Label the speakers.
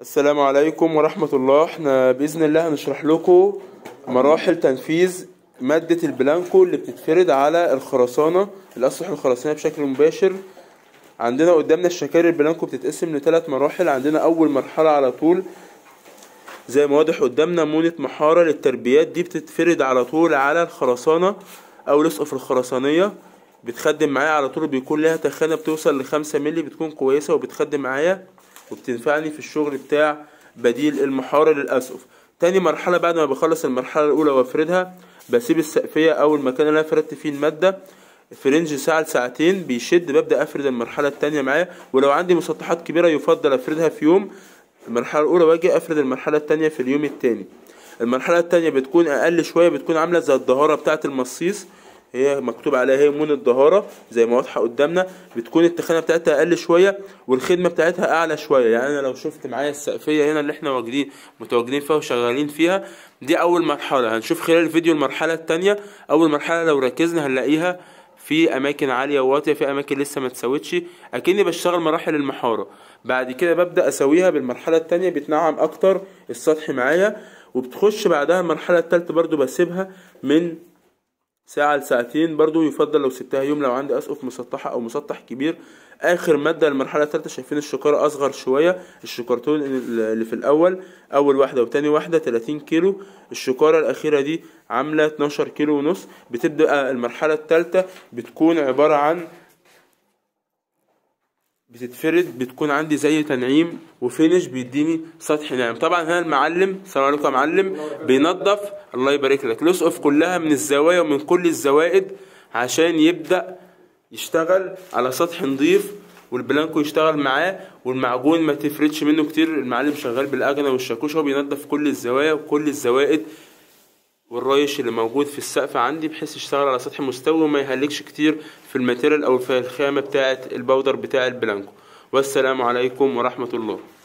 Speaker 1: السلام عليكم ورحمة الله احنا بإذن الله هنشرح لكم مراحل تنفيذ مادة البلانكو اللي بتتفرد على الخرسانة الأسطح الخرسانية بشكل مباشر عندنا قدامنا الشكاري البلانكو بتتقسم لثلاث مراحل عندنا أول مرحلة على طول زي ما واضح قدامنا مونة محارة للتربيات دي بتتفرد على طول على الخرسانة أو الأسقف الخرسانية بتخدم معايا على طول بيكون لها تخانة بتوصل لخمسة ملي بتكون كويسة وبتخدم معايا وبتنفعني في الشغل بتاع بديل المحارة للأسقف تاني مرحلة بعد ما بخلص المرحلة الأولى وافردها بسيب السقفية أو المكان اللي أنا فردت فيه المادة في رينج ساعة لساعتين بيشد ببدأ أفرد المرحلة التانية معايا ولو عندي مسطحات كبيرة يفضل أفردها في يوم المرحلة الأولى واجي أفرد المرحلة التانية في اليوم التاني المرحلة التانية بتكون أقل شوية بتكون عاملة زي الدهارة بتاعة المصيص هي مكتوب عليها هي مون الدهارة زي ما واضحة قدامنا بتكون التخانة بتاعتها أقل شوية والخدمة بتاعتها أعلى شوية يعني أنا لو شفت معايا السقفية هنا اللي احنا واجدين متواجدين فيها وشغالين فيها دي أول مرحلة هنشوف خلال الفيديو المرحلة التانية أول مرحلة لو ركزنا هنلاقيها في اماكن عاليه وواطيه في اماكن لسه ما اتسوتش اكني بشتغل مراحل المحاره بعد كده ببدا اسويها بالمرحله التانية بتنعم اكتر السطح معايا وبتخش بعدها المرحله التالتة برضو بسيبها من ساعة لساعتين برضو يفضل لو سبتها يوم لو عندي أسقف مسطحة أو مسطح كبير آخر مادة المرحلة التالتة شايفين الشكارة أصغر شوية الشكارتين اللي في الأول أول واحدة وتاني واحدة 30 كيلو الشكارة الأخيرة دي عاملة 12 كيلو ونص بتبدأ المرحلة التالتة بتكون عبارة عن بتتفرد بتكون عندي زي تنعيم وفينش بيديني سطح ناعم طبعا هنا المعلم السلام عليكم يا معلم بينظف الله يبارك لك الاسقف كلها من الزوايا ومن كل الزوائد عشان يبدا يشتغل على سطح نظيف والبلانكو يشتغل معاه والمعجون ما تفردش منه كتير المعلم شغال بالاجنه والشاكوش هو بينظف كل الزوايا وكل الزوائد والرايش اللي موجود في السقف عندي بحيث يشتغل على سطح مستوي وما يهلكش كتير في الماتيريال او في الخامه بتاعه البودر بتاع البلانكو والسلام عليكم ورحمه الله